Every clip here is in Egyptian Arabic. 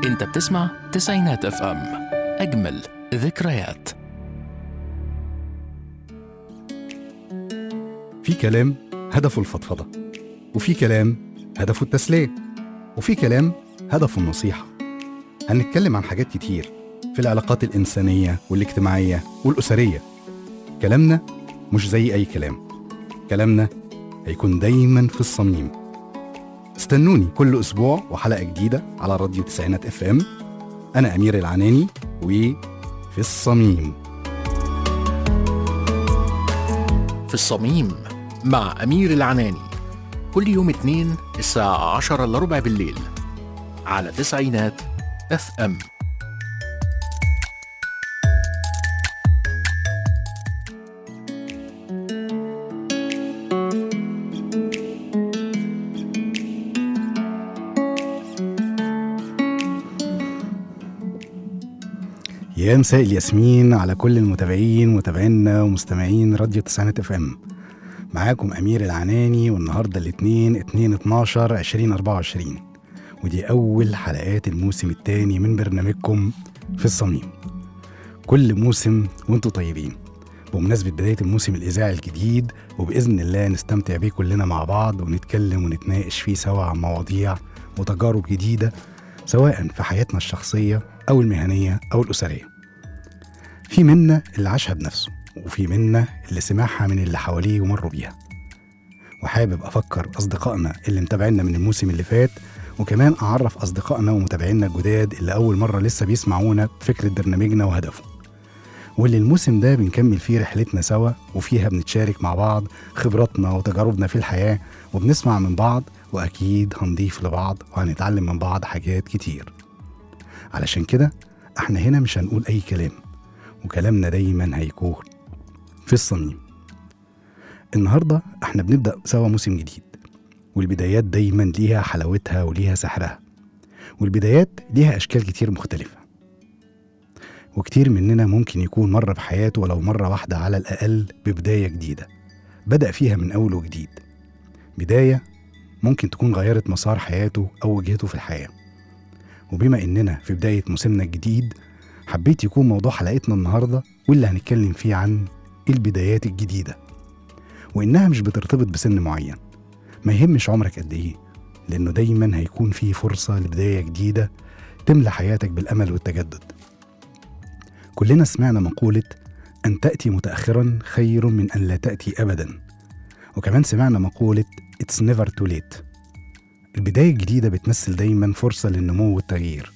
انت بتسمع تسعينات اف ام اجمل ذكريات في كلام هدفه الفضفضة وفي كلام هدفه التسلية وفي كلام هدفه النصيحة هنتكلم عن حاجات كتير في العلاقات الإنسانية والاجتماعية والأسرية كلامنا مش زي أي كلام كلامنا هيكون دايما في الصميم استنوني كل أسبوع وحلقة جديدة على راديو تسعينات اف ام أنا أمير العناني وفي الصميم في الصميم مع أمير العناني كل يوم اثنين الساعة عشرة إلا ربع بالليل على تسعينات اف ام يا مساء الياسمين على كل المتابعين متابعينا ومستمعين راديو تسعينات اف ام معاكم امير العناني والنهارده الاثنين 2 12 2024 ودي اول حلقات الموسم الثاني من برنامجكم في الصميم كل موسم وانتم طيبين بمناسبة بداية الموسم الإذاعي الجديد وبإذن الله نستمتع بيه كلنا مع بعض ونتكلم ونتناقش فيه سوا عن مواضيع وتجارب جديدة سواء في حياتنا الشخصية أو المهنية أو الأسرية في منا اللي عاشها بنفسه وفي منا اللي سمعها من اللي حواليه ومروا بيها وحابب أفكر أصدقائنا اللي متابعينا من الموسم اللي فات وكمان أعرف أصدقائنا ومتابعينا الجداد اللي أول مرة لسه بيسمعونا بفكرة برنامجنا وهدفه واللي الموسم ده بنكمل فيه رحلتنا سوا وفيها بنتشارك مع بعض خبراتنا وتجاربنا في الحياة وبنسمع من بعض وأكيد هنضيف لبعض وهنتعلم من بعض حاجات كتير علشان كده احنا هنا مش هنقول أي كلام وكلامنا دايما هيكون في الصميم النهاردة احنا بنبدأ سوا موسم جديد والبدايات دايما ليها حلاوتها وليها سحرها والبدايات ليها أشكال كتير مختلفة وكتير مننا ممكن يكون مر بحياته ولو مرة واحدة على الأقل ببداية جديدة بدأ فيها من أول وجديد بداية ممكن تكون غيرت مسار حياته أو وجهته في الحياة وبما إننا في بداية موسمنا الجديد حبيت يكون موضوع حلقتنا النهاردة واللي هنتكلم فيه عن البدايات الجديدة وإنها مش بترتبط بسن معين ما يهمش عمرك قد إيه لأنه دايما هيكون فيه فرصة لبداية جديدة تملى حياتك بالأمل والتجدد كلنا سمعنا مقولة أن تأتي متأخرا خير من أن لا تأتي أبدا وكمان سمعنا مقولة It's never too late البداية الجديدة بتمثل دايما فرصة للنمو والتغيير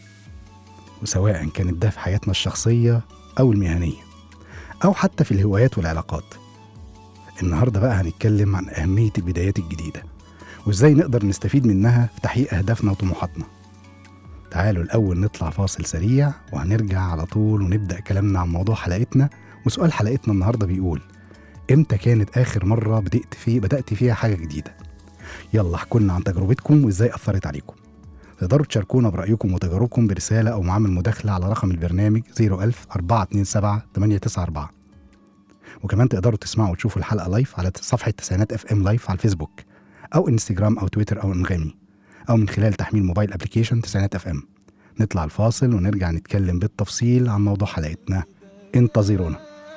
وسواء كانت ده في حياتنا الشخصية أو المهنية أو حتى في الهوايات والعلاقات النهاردة بقى هنتكلم عن أهمية البدايات الجديدة وإزاي نقدر نستفيد منها في تحقيق أهدافنا وطموحاتنا تعالوا الأول نطلع فاصل سريع وهنرجع على طول ونبدأ كلامنا عن موضوع حلقتنا وسؤال حلقتنا النهاردة بيقول إمتى كانت آخر مرة بدأت فيه بدأت فيها حاجة جديدة يلا احكوا لنا عن تجربتكم وإزاي أثرت عليكم تقدروا تشاركونا برأيكم وتجاربكم برسالة أو معامل مداخلة على رقم البرنامج 01000 427 894 وكمان تقدروا تسمعوا وتشوفوا الحلقة لايف على صفحة تسعينات اف ام لايف على الفيسبوك أو انستجرام أو تويتر أو انغامي أو من خلال تحميل موبايل ابلكيشن تسعينات اف ام نطلع الفاصل ونرجع نتكلم بالتفصيل عن موضوع حلقتنا انتظرونا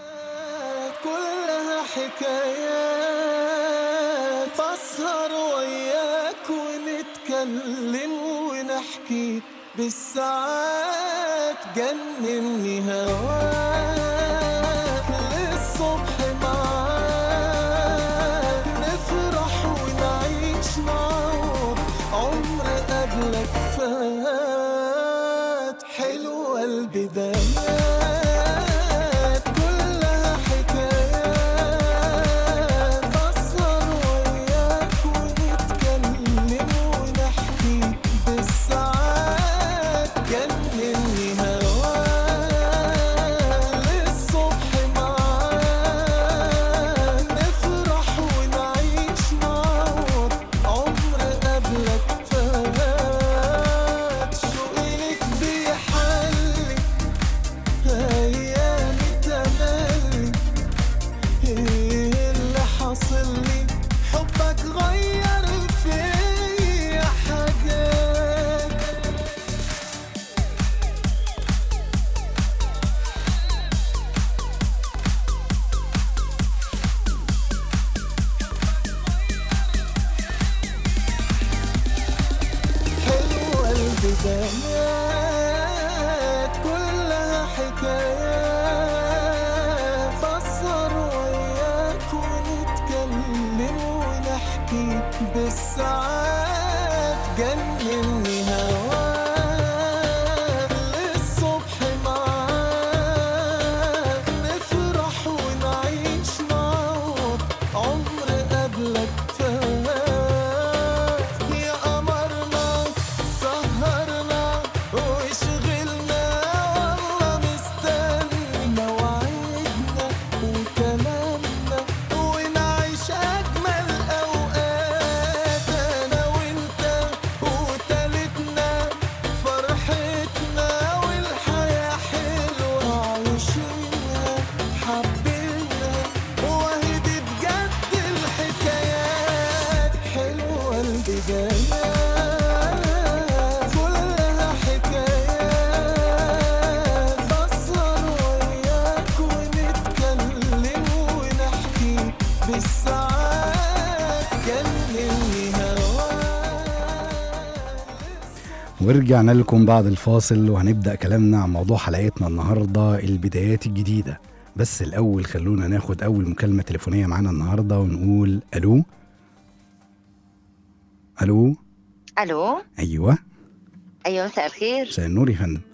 كلها حكايات بسهر وياك ونتكلم ونحكي بالساعات جنني هواك للصبح معاك نفرح ونعيش معاك عمر قبلك فات حلوة البدايات كلها حكايات بسهر وياك ونتكلم ونحكي بالساعات جنني هواك البدايات كلها حكايات فسر وياك ونتكلم ونحكي بالساعات جنني هواك للصبح معاك نفرح ونعيش معاك عمر قبلك فات يا قمرنا سهرنا وشغلنا والله مستني مواعيدنا وكلامنا ونعيش أجمل أوقات أنا وأنت وتالتنا فرحتنا والحياة حلوة عايشينها حبينا وهي دي بجد الحكايات حلوة البدايات كلها حكايات بسهر وياك ونتكلم ونحكي بالساعات جنني هواك ورجعنا لكم بعد الفاصل وهنبدأ كلامنا عن موضوع حلقتنا النهاردة البدايات الجديدة بس الأول خلونا ناخد أول مكالمة تليفونية معانا النهاردة ونقول ألو ألو الو أيوة ايوه مساء الخير مساء النور يا فندم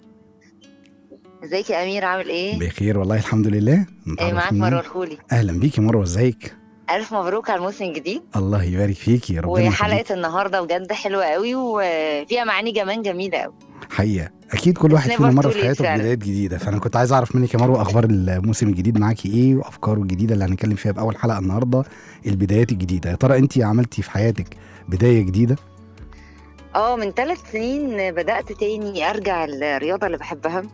ازيك يا امير عامل ايه بخير والله الحمد لله ايه نتعرف معاك منين؟ مروه الخولي أهلا بيكي مروة ازيك الف مبروك على الموسم الجديد الله يبارك فيكي ربنا يخليك وحلقه النهارده بجد حلوه قوي وفيها معاني كمان جميله قوي حقيقة أكيد كل واحد never فينا مر too في late حياته فعلا. بدايات جديدة فأنا كنت عايز أعرف منك يا مروة أخبار الموسم الجديد معاكي إيه وأفكاره الجديدة اللي هنتكلم فيها بأول حلقة النهاردة البدايات الجديدة يا ترى أنت عملتي في حياتك بداية جديدة اه من ثلاث سنين بدات تاني ارجع الرياضه اللي بحبها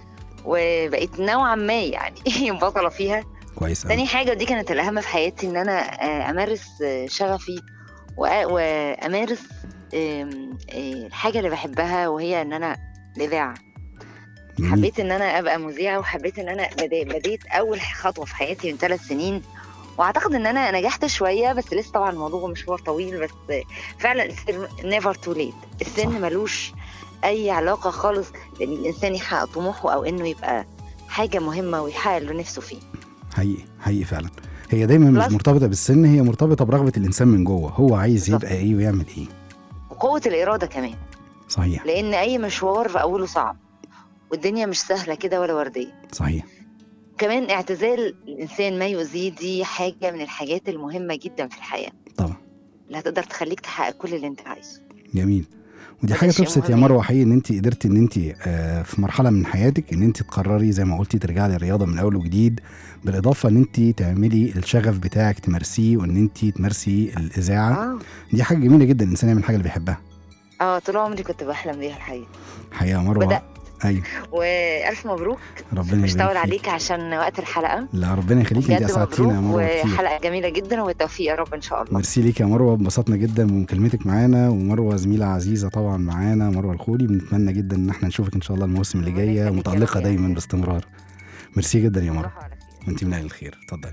وبقيت نوعا ما يعني بطله فيها كويس أوي تاني حاجه ودي كانت الاهم في حياتي ان انا آه، امارس آه، شغفي وأ- وامارس آم، آه، الحاجه اللي بحبها وهي ان انا الاذاعه جميل. حبيت ان انا ابقى مذيعه وحبيت ان انا بدا- بديت اول خطوه في حياتي من ثلاث سنين واعتقد ان انا نجحت شويه بس لسه طبعا الموضوع مشوار طويل بس فعلا نيفر تو ليت السن صح. ملوش اي علاقه خالص بان الانسان يحقق طموحه او انه يبقى حاجه مهمه ويحقق اللي نفسه فيه حقيقي حقيقي فعلا هي دايما مش بلس- مرتبطة بالسن هي مرتبطة برغبة الإنسان من جوه هو عايز بالظبط. يبقى إيه ويعمل إيه وقوه الاراده كمان صحيح لان اي مشوار في اوله صعب والدنيا مش سهله كده ولا ورديه صحيح كمان اعتزال الانسان ما يؤذيه دي حاجه من الحاجات المهمه جدا في الحياه طبعا اللي هتقدر تخليك تحقق كل اللي انت عايزه جميل ودي ده حاجه شيء تبسط يا مهم مروه حقيقي ان انت قدرتي ان انت آه، في مرحله من حياتك ان انت تقرري زي ما قلتي ترجعي للرياضه من اول وجديد بالاضافه ان انت تعملي الشغف بتاعك تمارسيه وان انت تمارسي الاذاعه اه دي حاجه جميله جدا الانسان يعمل حاجه اللي بيحبها اه طول عمري كنت بحلم بيها الحقيقه حقيقه يا مروه بدأت. ايوه والف مبروك ربنا مش يبارك طول فيك. عليك عشان وقت الحلقه لا ربنا يخليك انت بجد اسعدتينا يا مبروك مروه كتير وحلقه جميله جدا والتوفيق يا رب ان شاء الله ميرسي ليك يا مروه انبسطنا جدا بمكالمتك معانا ومروه زميله عزيزه طبعا معانا مروه الخولي بنتمنى جدا ان احنا نشوفك ان شاء الله الموسم اللي ربنا جايه يخليك يا متالقه رب يا دايما أمير. باستمرار ميرسي جدا يا مروه تصبحوا على خير. وانت من اهل الخير اتفضلي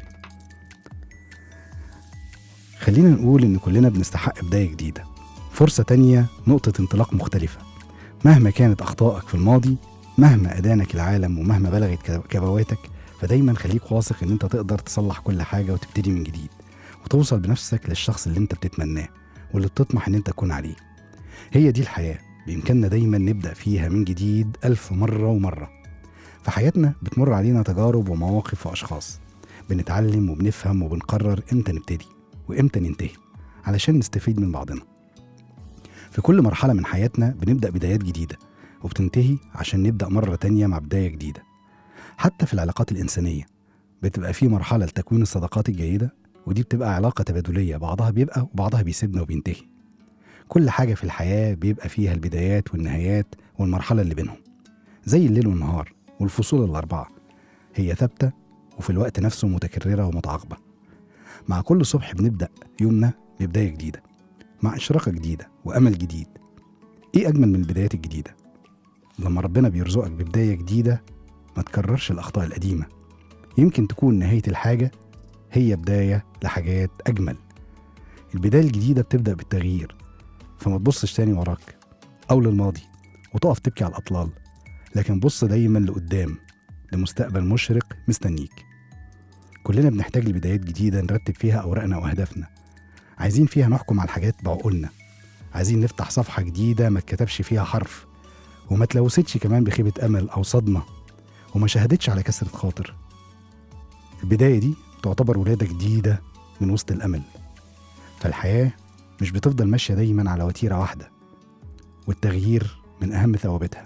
خلينا نقول ان كلنا بنستحق بدايه جديده فرصه تانية نقطه انطلاق مختلفه مهما كانت اخطائك في الماضي مهما ادانك العالم ومهما بلغت كب- كبواتك فدايما خليك واثق ان انت تقدر تصلح كل حاجه وتبتدي من جديد وتوصل بنفسك للشخص اللي انت بتتمناه واللي بتطمح ان انت تكون عليه هي دي الحياه بامكاننا دايما نبدا فيها من جديد الف مره ومره في حياتنا بتمر علينا تجارب ومواقف واشخاص بنتعلم وبنفهم وبنقرر امتى نبتدي وامتى ننتهي علشان نستفيد من بعضنا في كل مرحلة من حياتنا بنبدأ بدايات جديدة وبتنتهي عشان نبدأ مرة تانية مع بداية جديدة حتى في العلاقات الإنسانية بتبقى في مرحلة لتكوين الصداقات الجيدة ودي بتبقى علاقة تبادلية بعضها بيبقى وبعضها بيسيبنا وبينتهي كل حاجة في الحياة بيبقى فيها البدايات والنهايات والمرحلة اللي بينهم زي الليل والنهار والفصول الأربعة هي ثابتة وفي الوقت نفسه متكررة ومتعاقبة مع كل صبح بنبدأ يومنا ببداية جديدة مع إشراقة جديدة وأمل جديد إيه أجمل من البدايات الجديدة؟ لما ربنا بيرزقك ببداية جديدة ما تكررش الأخطاء القديمة يمكن تكون نهاية الحاجة هي بداية لحاجات أجمل البداية الجديدة بتبدأ بالتغيير فما تبصش تاني وراك أو للماضي وتقف تبكي على الأطلال لكن بص دايما لقدام لمستقبل مشرق مستنيك كلنا بنحتاج لبدايات جديدة نرتب فيها أوراقنا وأهدافنا عايزين فيها نحكم على الحاجات بعقولنا عايزين نفتح صفحة جديدة ما اتكتبش فيها حرف وما تلوثتش كمان بخيبة أمل أو صدمة وما شهدتش على كسرة خاطر البداية دي تعتبر ولادة جديدة من وسط الأمل فالحياة مش بتفضل ماشية دايما على وتيرة واحدة والتغيير من أهم ثوابتها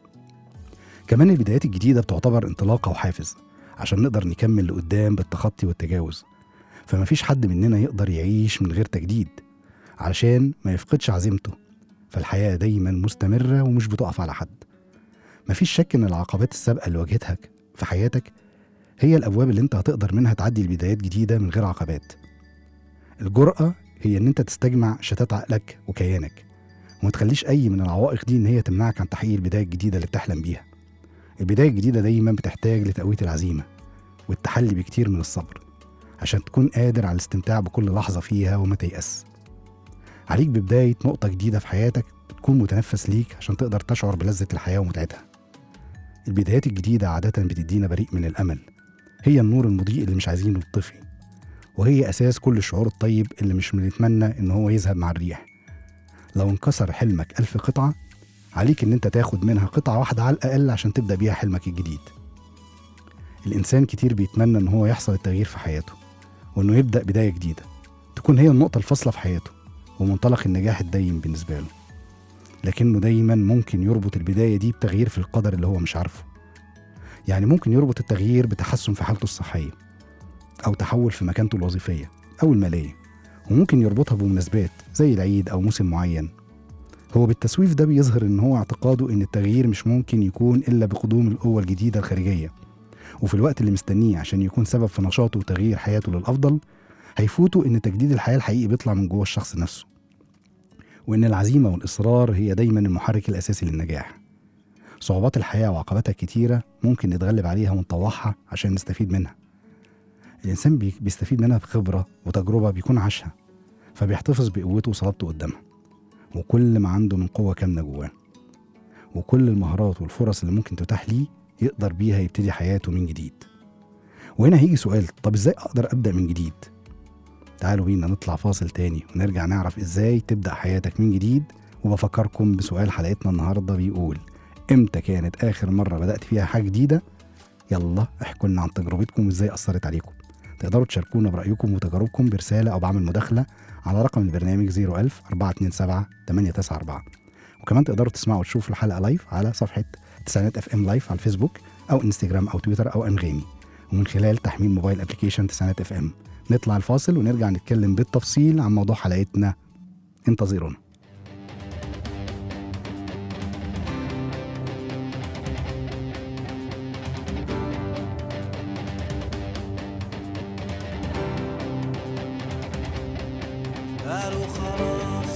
كمان البدايات الجديدة بتعتبر انطلاقة وحافز عشان نقدر نكمل لقدام بالتخطي والتجاوز فمفيش حد مننا يقدر يعيش من غير تجديد علشان ما يفقدش عزيمته فالحياة دايما مستمرة ومش بتقف على حد مفيش شك إن العقبات السابقة اللي واجهتك في حياتك هي الأبواب اللي أنت هتقدر منها تعدي لبدايات جديدة من غير عقبات الجرأة هي إن أنت تستجمع شتات عقلك وكيانك وما تخليش أي من العوائق دي إن هي تمنعك عن تحقيق البداية الجديدة اللي بتحلم بيها البداية الجديدة دايما بتحتاج لتقوية العزيمة والتحلي بكتير من الصبر عشان تكون قادر على الاستمتاع بكل لحظة فيها وما تيأس عليك ببداية نقطة جديدة في حياتك بتكون متنفس ليك عشان تقدر تشعر بلذة الحياة ومتعتها البدايات الجديدة عادة بتدينا بريء من الأمل هي النور المضيء اللي مش عايزينه يطفي وهي أساس كل الشعور الطيب اللي مش بنتمنى إن هو يذهب مع الريح لو انكسر حلمك ألف قطعة عليك إن أنت تاخد منها قطعة واحدة على الأقل عشان تبدأ بيها حلمك الجديد الإنسان كتير بيتمنى إن هو يحصل التغيير في حياته وإنه يبدأ بداية جديدة تكون هي النقطة الفاصلة في حياته ومنطلق النجاح الدايم بالنسبة له لكنه دايما ممكن يربط البداية دي بتغيير في القدر اللي هو مش عارفه يعني ممكن يربط التغيير بتحسن في حالته الصحية أو تحول في مكانته الوظيفية أو المالية وممكن يربطها بمناسبات زي العيد أو موسم معين هو بالتسويف ده بيظهر إن هو اعتقاده إن التغيير مش ممكن يكون إلا بقدوم القوة الجديدة الخارجية وفي الوقت اللي مستنيه عشان يكون سبب في نشاطه وتغيير حياته للأفضل هيفوتوا إن تجديد الحياة الحقيقي بيطلع من جوه الشخص نفسه وإن العزيمة والإصرار هي دايما المحرك الأساسي للنجاح صعوبات الحياة وعقباتها كتيرة ممكن نتغلب عليها ونطوعها عشان نستفيد منها الإنسان بي- بيستفيد منها بخبرة وتجربة بيكون عاشها فبيحتفظ بقوته وصلابته قدامها وكل ما عنده من قوة كامنة جواه وكل المهارات والفرص اللي ممكن تتاح ليه يقدر بيها يبتدي حياته من جديد وهنا هيجي سؤال طب ازاي اقدر ابدا من جديد تعالوا بينا نطلع فاصل تاني ونرجع نعرف ازاي تبدا حياتك من جديد وبفكركم بسؤال حلقتنا النهارده بيقول امتى كانت اخر مره بدات فيها حاجه جديده يلا احكوا لنا عن تجربتكم وازاي اثرت عليكم تقدروا تشاركونا برايكم وتجاربكم برساله او بعمل مداخله على رقم البرنامج 01000 427 894 وكمان تقدروا تسمعوا وتشوفوا الحلقه لايف على صفحه تسعينات اف ام لايف على الفيسبوك او انستجرام او تويتر او انغامي ومن خلال تحميل موبايل ابلكيشن تسعينات اف ام نطلع الفاصل ونرجع نتكلم بالتفصيل عن موضوع حلقتنا انتظرونا قالوا خلاص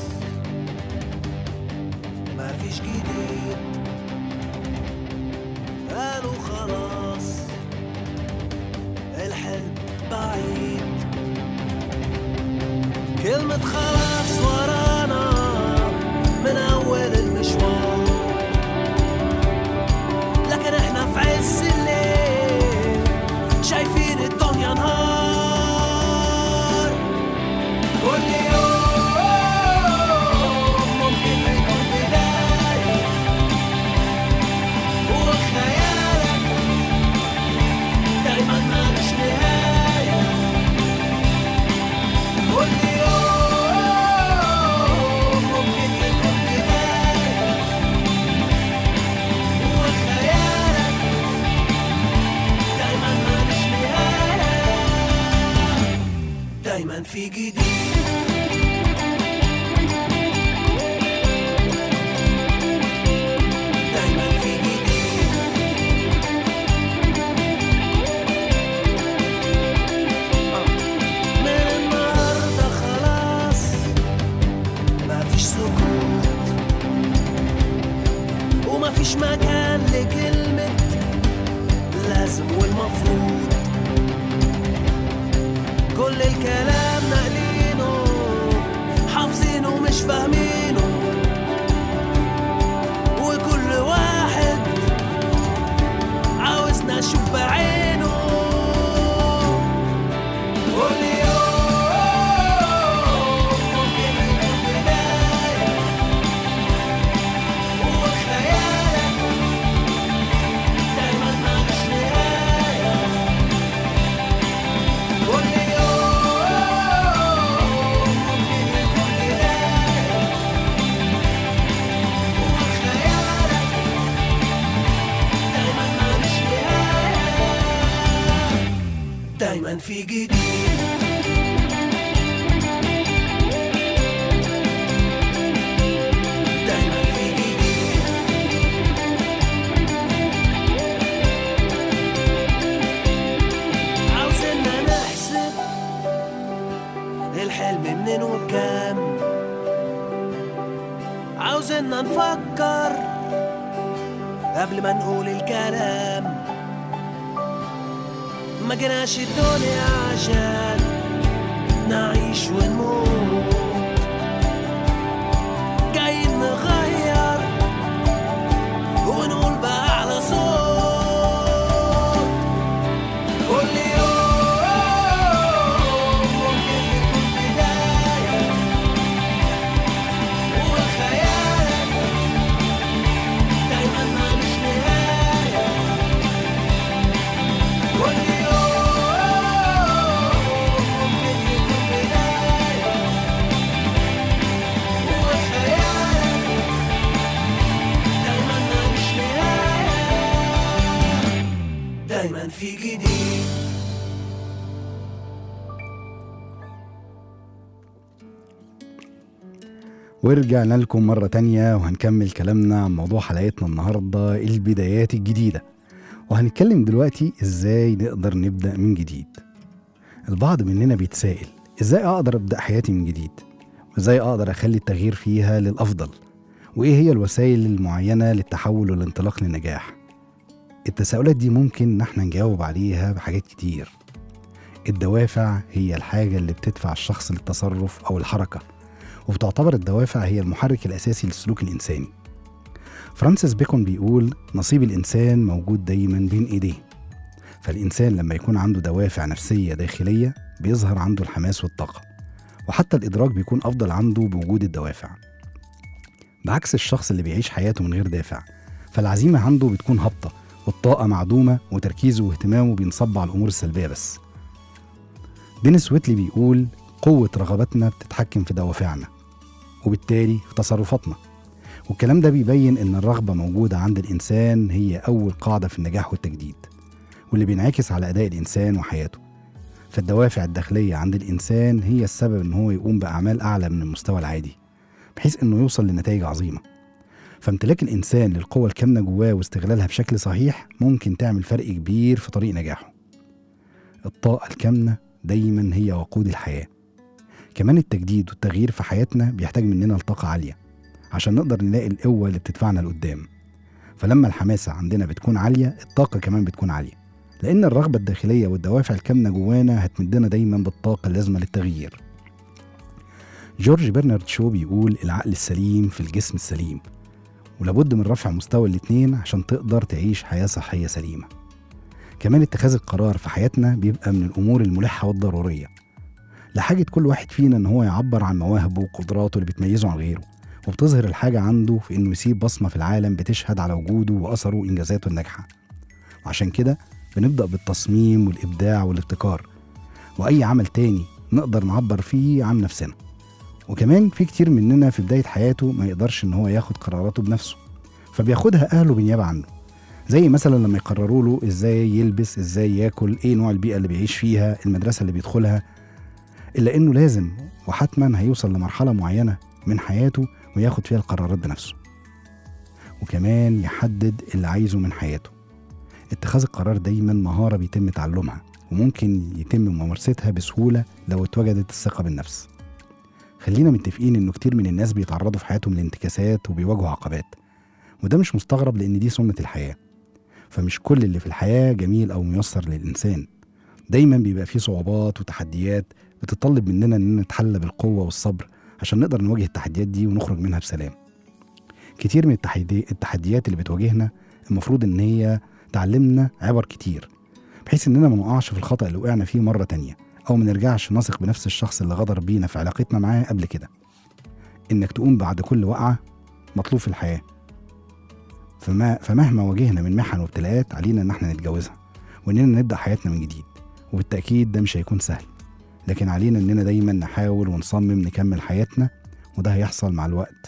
ما فيش جديد قالوا خلاص الحلم بعيد كلمة خلاص ورانا من أول المشوار لكن احنا في عز الليل شايفين الدنيا نهار كل يوم ممكن يكون بداية وخيالك دايما مالوش نهاية كل يوم ممكن يكون بداية وخيالك دايما مالوش نهاية دايما في جديد دايما في جديد من النهارده خلاص مفيش سكوت ومفيش مكان لكلمة لازم والمفروض كل الكلام ناقلينه حافظينه مش فاهمينه وكل عاوزنا نفكر قبل ما نقول الكلام ما جيناش الدنيا عشان نعيش ونموت جايين نغير ونقول بأعلى صوت كل يوم ممكن يكون بداية والخيال دايما مالوش نهاية كل يوم ممكن يكون بداية والخيال دايما مالوش نهاية دايما في جديد ورجعنا لكم مرة تانية وهنكمل كلامنا عن موضوع حلقتنا النهاردة البدايات الجديدة وهنتكلم دلوقتي ازاي نقدر نبدأ من جديد البعض مننا بيتسائل ازاي اقدر ابدأ حياتي من جديد وازاي اقدر اخلي التغيير فيها للافضل وايه هي الوسائل المعينة للتحول والانطلاق للنجاح التساؤلات دي ممكن ان احنا نجاوب عليها بحاجات كتير الدوافع هي الحاجة اللي بتدفع الشخص للتصرف أو الحركة وبتعتبر الدوافع هي المحرك الأساسي للسلوك الإنساني فرانسيس بيكون بيقول نصيب الإنسان موجود دايما بين إيديه فالإنسان لما يكون عنده دوافع نفسية داخلية بيظهر عنده الحماس والطاقة وحتى الإدراك بيكون أفضل عنده بوجود الدوافع بعكس الشخص اللي بيعيش حياته من غير دافع فالعزيمة عنده بتكون هابطة والطاقة معدومة وتركيزه واهتمامه بينصب على الأمور السلبية بس دينيس ويتلي بيقول قوة رغبتنا بتتحكم في دوافعنا وبالتالي في تصرفاتنا والكلام ده بيبين ان الرغبة موجودة عند الإنسان هي أول قاعدة في النجاح والتجديد واللي بينعكس على أداء الإنسان وحياته فالدوافع الداخلية عند الإنسان هي السبب إن هو يقوم بأعمال أعلى من المستوى العادي بحيث إنه يوصل لنتائج عظيمة فامتلاك الإنسان للقوة الكامنة جواه واستغلالها بشكل صحيح ممكن تعمل فرق كبير في طريق نجاحه الطاقة الكامنة دايما هي وقود الحياة كمان التجديد والتغيير في حياتنا بيحتاج مننا لطاقة عالية عشان نقدر نلاقي القوة اللي بتدفعنا لقدام فلما الحماسة عندنا بتكون عالية الطاقة كمان بتكون عالية لأن الرغبة الداخلية والدوافع الكامنة جوانا هتمدنا دايما بالطاقة اللازمة للتغيير جورج برنارد شو بيقول العقل السليم في الجسم السليم ولابد من رفع مستوى الاتنين عشان تقدر تعيش حياة صحية سليمة كمان اتخاذ القرار في حياتنا بيبقى من الأمور الملحة والضرورية لحاجة كل واحد فينا إن هو يعبر عن مواهبه وقدراته اللي بتميزه عن غيره وبتظهر الحاجة عنده في إنه يسيب بصمة في العالم بتشهد على وجوده وأثره وإنجازاته الناجحة وعشان كده بنبدأ بالتصميم والإبداع والابتكار وأي عمل تاني نقدر نعبر فيه عن نفسنا وكمان في كتير مننا في بداية حياته ما يقدرش إن هو ياخد قراراته بنفسه فبياخدها أهله بالنيابة عنه زي مثلا لما يقرروا له ازاي يلبس ازاي ياكل ايه نوع البيئه اللي بيعيش فيها المدرسه اللي بيدخلها الا انه لازم وحتما هيوصل لمرحله معينه من حياته وياخد فيها القرارات بنفسه وكمان يحدد اللي عايزه من حياته اتخاذ القرار دايما مهاره بيتم تعلمها وممكن يتم ممارستها بسهوله لو اتوجدت الثقه بالنفس خلينا متفقين انه كتير من الناس بيتعرضوا في حياتهم لانتكاسات وبيواجهوا عقبات وده مش مستغرب لان دي سنه الحياه فمش كل اللي في الحياة جميل أو ميسر للإنسان دايما بيبقى فيه صعوبات وتحديات بتطلب مننا إننا نتحلى بالقوة والصبر عشان نقدر نواجه التحديات دي ونخرج منها بسلام كتير من التحدي... التحديات اللي بتواجهنا المفروض إن هي تعلمنا عبر كتير بحيث إننا ما نقعش في الخطأ اللي وقعنا فيه مرة تانية أو ما نرجعش نثق بنفس الشخص اللي غدر بينا في علاقتنا معاه قبل كده إنك تقوم بعد كل وقعة مطلوب في الحياة فما فمهما واجهنا من محن وابتلاءات علينا ان احنا نتجاوزها واننا نبدا حياتنا من جديد وبالتاكيد ده مش هيكون سهل لكن علينا اننا دايما نحاول ونصمم نكمل حياتنا وده هيحصل مع الوقت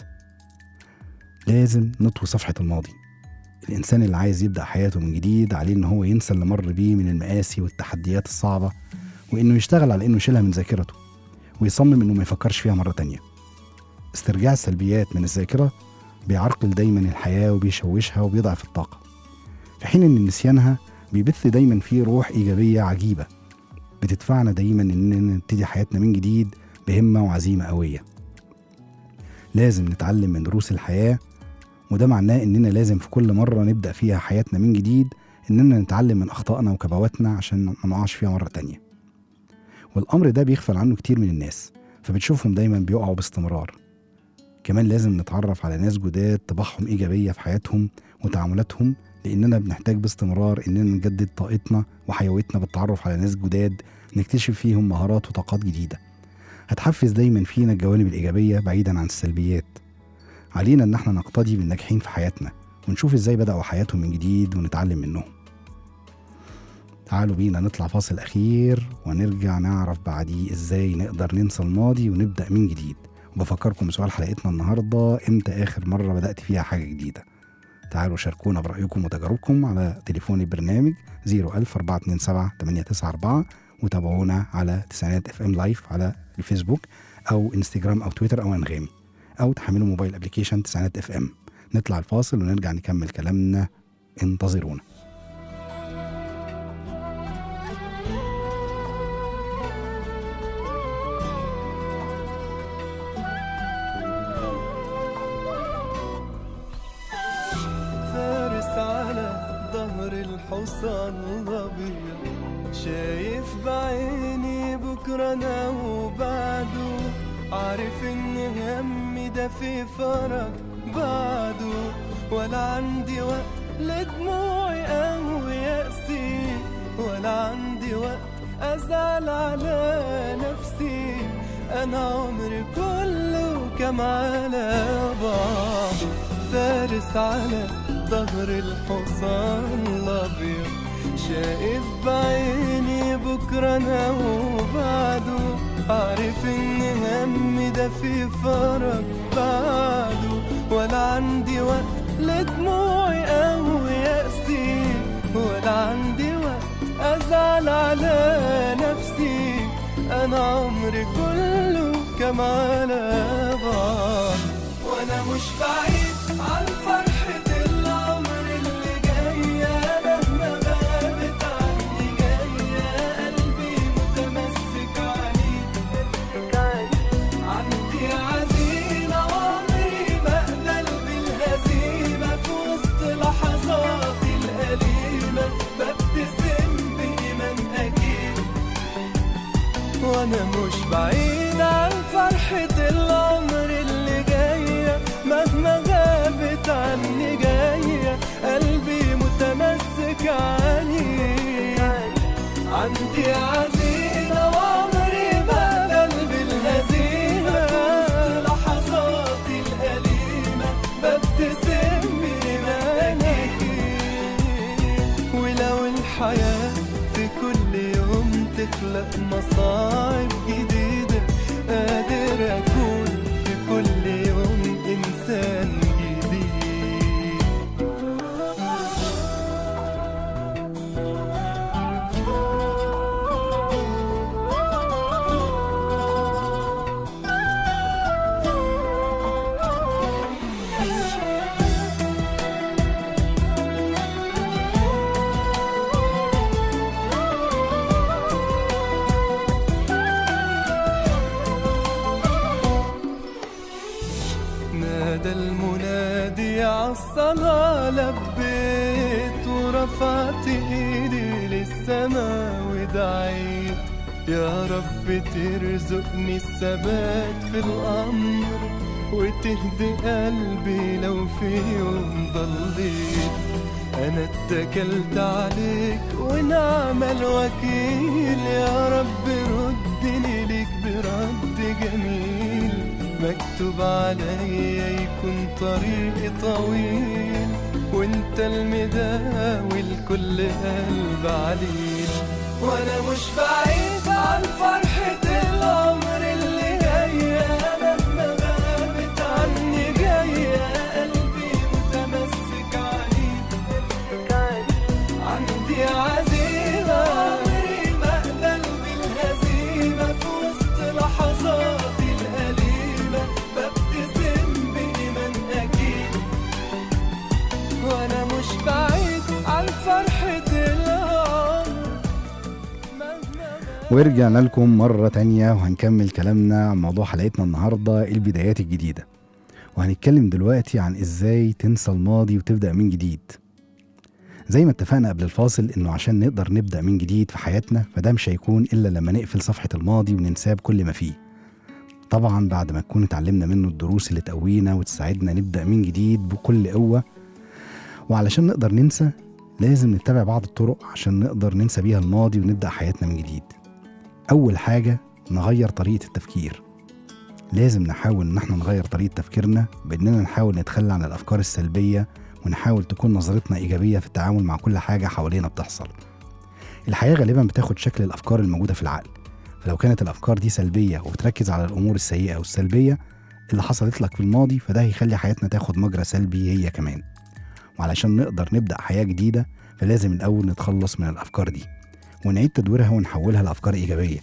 لازم نطوي صفحه الماضي الانسان اللي عايز يبدا حياته من جديد عليه ان هو ينسى اللي مر بيه من المآسي والتحديات الصعبه وانه يشتغل على انه يشيلها من ذاكرته ويصمم انه ما يفكرش فيها مره تانية استرجاع السلبيات من الذاكره بيعرقل دايما الحياة وبيشوشها وبيضعف الطاقة في حين إن نسيانها بيبث دايما فيه روح إيجابية عجيبة بتدفعنا دايما إننا نبتدي حياتنا من جديد بهمة وعزيمة قوية لازم نتعلم من دروس الحياة وده معناه إننا لازم في كل مرة نبدأ فيها حياتنا من جديد إننا نتعلم من أخطائنا وكبواتنا عشان ما نقعش فيها مرة تانية والأمر ده بيغفل عنه كتير من الناس فبتشوفهم دايما بيقعوا باستمرار كمان لازم نتعرف على ناس جداد طباعهم إيجابية في حياتهم وتعاملاتهم لأننا بنحتاج باستمرار إننا نجدد طاقتنا وحيويتنا بالتعرف على ناس جداد نكتشف فيهم مهارات وطاقات جديدة هتحفز دايما فينا الجوانب الإيجابية بعيدا عن السلبيات علينا إن احنا نقتدي بالناجحين في حياتنا ونشوف ازاي بدأوا حياتهم من جديد ونتعلم منهم تعالوا بينا نطلع فاصل أخير ونرجع نعرف بعديه ازاي نقدر ننسى الماضي ونبدأ من جديد وبفكركم بسؤال حلقتنا النهاردة امتى آخر مرة بدأت فيها حاجة جديدة تعالوا شاركونا برأيكم وتجاربكم على تليفون البرنامج 01000 427 894 وتابعونا على تسعينات اف ام لايف على الفيسبوك او انستجرام او تويتر او انغامي او تحملوا موبايل ابلكيشن تسعينات اف ام نطلع الفاصل ونرجع نكمل كلامنا انتظرونا فارس على ظهر الحصان الابيض شايف بعيني بكره انا وبعده عارف ان همي ده في فرج بعده ولا عندي وقت لدموعي او يأسي ولا عندي وقت ازعل على نفسي انا عمري كله كم على بعضه فارس على ظهر الحصان الابيض شايف بعيني بكره انا وبعده عارف ان همي ده في فرج بعده ولا عندي وقت لدموعي او يأسي ولا عندي وقت ازعل على نفسي انا عمري كله كم على بعض وانا مش بعيد عن فرحة العمر اللي جاية مهما غابت عني جاية قلبي متمسك عليك عندي عزيمة عمري ما أقبل بالهزيمة في وسط لحظاتي الأليمة ببتسم بإيمان أكيد وانا مش بعيد عن فرحة العمر اللي جاية مهما غابت عني جاية قلبي متمسك عليك عندي عزيمة وعمري ما أقبل بالهزيمة في وسط لحظاتي الأليمة ببتسم بإيمانك ولو الحياة في كل يوم تخلق مصاعب جديدة قادر أكون في كل يوم إنسان جديد نادى المنادي عالصلاة لبيت ورفعت ايدي للسما ودعيت يا رب ترزقني الثبات في الأمر وتهدي قلبي لو في يوم ضليت أنا اتكلت عليك ونعم الوكيل يا رب ردني ليك برد جميل مكتوب عليا يكون طريقي طويل وانت المداوي لكل قلب عليل وانا مش بعيد عن فرحة العمر اللي جاية مهما غابت عني جاية قلبي متمسك عليك عندي عزيمة عمري ما أقبل بالهزيمة في وسط لحظاتي الأليمة ببتسم بإيمان أكيد وأنا مش بعيد عن فرحة العمر مهما ورجعنا لكم مرة تانية وهنكمل كلامنا عن موضوع حلقتنا النهاردة البدايات الجديدة وهنتكلم دلوقتي عن ازاي تنسى الماضي وتبدأ من جديد زي ما اتفقنا قبل الفاصل انه عشان نقدر نبدأ من جديد في حياتنا فده مش هيكون الا لما نقفل صفحة الماضي وننساه بكل ما فيه طبعا بعد ما نكون اتعلمنا منه الدروس اللي تقوينا وتساعدنا نبدأ من جديد بكل قوة وعلشان نقدر ننسى لازم نتبع بعض الطرق عشان نقدر ننسى بيها الماضي ونبدأ حياتنا من جديد أول حاجة نغير طريقة التفكير لازم نحاول إن احنا نغير طريقة تفكيرنا بإننا نحاول نتخلى عن الأفكار السلبية ونحاول تكون نظرتنا إيجابية في التعامل مع كل حاجة حوالينا بتحصل الحياة غالبا بتاخد شكل الأفكار الموجودة في العقل فلو كانت الأفكار دي سلبية وبتركز على الأمور السيئة والسلبية اللي حصلت لك في الماضي فده هيخلي حياتنا تاخد مجرى سلبي هي كمان وعلشان نقدر نبدأ حياة جديدة فلازم الأول نتخلص من الأفكار دي ونعيد تدويرها ونحولها لأفكار إيجابية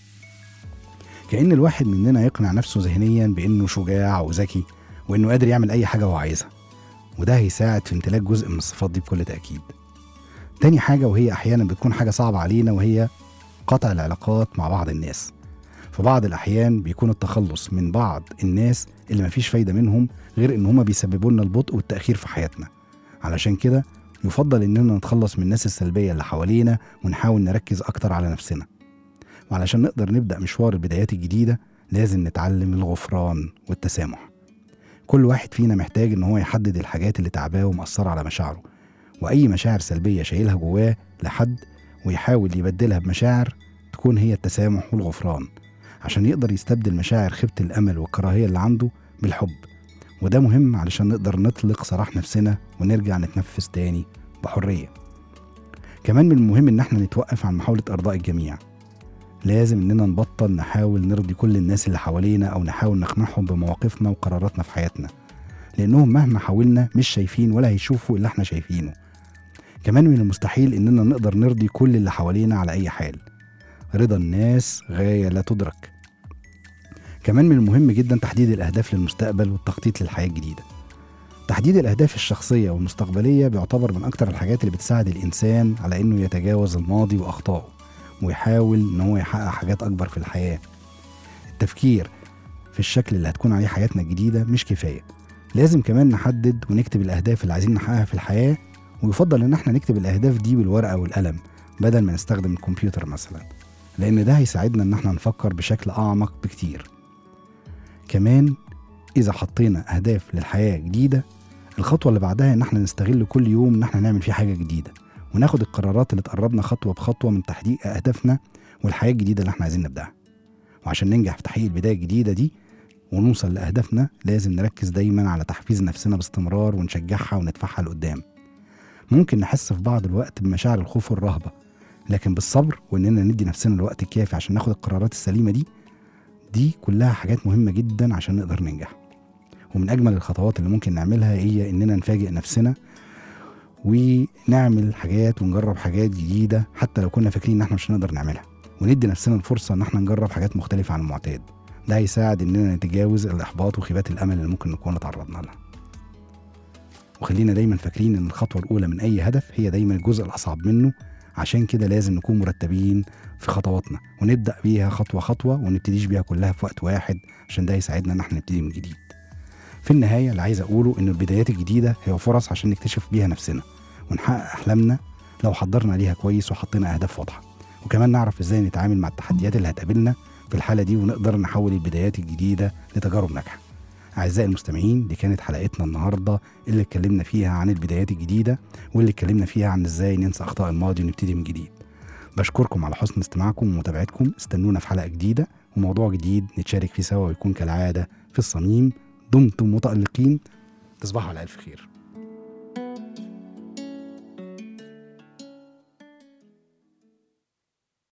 كأن الواحد مننا يقنع نفسه ذهنيا بإنه شجاع وذكي وإنه قادر يعمل أي حاجة هو عايزها وده هيساعد في امتلاك جزء من الصفات دي بكل تأكيد تاني حاجة وهي أحيانا بتكون حاجة صعبة علينا وهي قطع العلاقات مع بعض الناس في بعض الأحيان بيكون التخلص من بعض الناس اللي مفيش فايدة منهم غير إن هما بيسببوا لنا البطء والتأخير في حياتنا علشان كده يفضل إننا نتخلص من الناس السلبية اللي حوالينا ونحاول نركز أكتر على نفسنا وعلشان نقدر نبدأ مشوار البدايات الجديدة لازم نتعلم الغفران والتسامح كل واحد فينا محتاج إن هو يحدد الحاجات اللي تعباه ومأثرة على مشاعره وأي مشاعر سلبية شايلها جواه لحد ويحاول يبدلها بمشاعر تكون هي التسامح والغفران عشان يقدر يستبدل مشاعر خيبة الأمل والكراهية اللي عنده بالحب وده مهم علشان نقدر نطلق سراح نفسنا ونرجع نتنفس تاني بحرية كمان من المهم إن احنا نتوقف عن محاولة إرضاء الجميع لازم إننا نبطل نحاول نرضي كل الناس اللي حوالينا أو نحاول نقنعهم بمواقفنا وقراراتنا في حياتنا لأنهم مهما حاولنا مش شايفين ولا هيشوفوا اللي احنا شايفينه كمان من المستحيل إننا نقدر نرضي كل اللي حوالينا على أي حال رضا الناس غاية لا تدرك كمان من المهم جدا تحديد الأهداف للمستقبل والتخطيط للحياة الجديدة تحديد الأهداف الشخصية والمستقبلية بيعتبر من أكتر الحاجات اللي بتساعد الإنسان على إنه يتجاوز الماضي وأخطائه ويحاول إن هو يحقق حاجات أكبر في الحياة التفكير في الشكل اللي هتكون عليه حياتنا الجديدة مش كفاية لازم كمان نحدد ونكتب الأهداف اللي عايزين نحققها في الحياة ويفضل إن احنا نكتب الأهداف دي بالورقة والقلم بدل ما نستخدم الكمبيوتر مثلا لأن ده هيساعدنا إن احنا نفكر بشكل أعمق بكتير كمان إذا حطينا أهداف للحياة جديدة الخطوة اللي بعدها إن احنا نستغل كل يوم إن احنا نعمل فيه حاجة جديدة وناخد القرارات اللي تقربنا خطوة بخطوة من تحقيق أهدافنا والحياة الجديدة اللي احنا عايزين نبدأها وعشان ننجح في تحقيق البداية الجديدة دي ونوصل لأهدافنا لازم نركز دايما على تحفيز نفسنا باستمرار ونشجعها وندفعها لقدام ممكن نحس في بعض الوقت بمشاعر الخوف والرهبة لكن بالصبر وإننا ندي نفسنا الوقت الكافي عشان ناخد القرارات السليمة دي دي كلها حاجات مهمة جدا عشان نقدر ننجح ومن أجمل الخطوات اللي ممكن نعملها هي إننا نفاجئ نفسنا ونعمل حاجات ونجرب حاجات جديدة حتى لو كنا فاكرين إن احنا مش هنقدر نعملها وندي نفسنا الفرصة إن احنا نجرب حاجات مختلفة عن المعتاد ده هيساعد إننا نتجاوز الإحباط وخيبات الأمل اللي ممكن نكون اتعرضنا لها وخلينا دايما فاكرين إن الخطوة الأولى من أي هدف هي دايما الجزء الأصعب منه عشان كده لازم نكون مرتبين في خطواتنا ونبدأ بيها خطوة خطوة ونبتديش بيها كلها في وقت واحد عشان ده يساعدنا إن احنا نبتدي من جديد في النهاية اللي عايز أقوله إن البدايات الجديدة هي فرص عشان نكتشف بيها نفسنا ونحقق أحلامنا لو حضرنا ليها كويس وحطينا أهداف واضحة وكمان نعرف إزاي نتعامل مع التحديات اللي هتقابلنا في الحالة دي ونقدر نحول البدايات الجديدة لتجارب ناجحة أعزائي المستمعين دي كانت حلقتنا النهاردة اللي اتكلمنا فيها عن البدايات الجديدة واللي اتكلمنا فيها عن إزاي ننسى أخطاء الماضي ونبتدي من جديد بشكركم على حسن استماعكم ومتابعتكم استنونا في حلقة جديدة وموضوع جديد نتشارك فيه سوا ويكون كالعادة في الصميم دمتم متألقين تصبحوا على ألف خير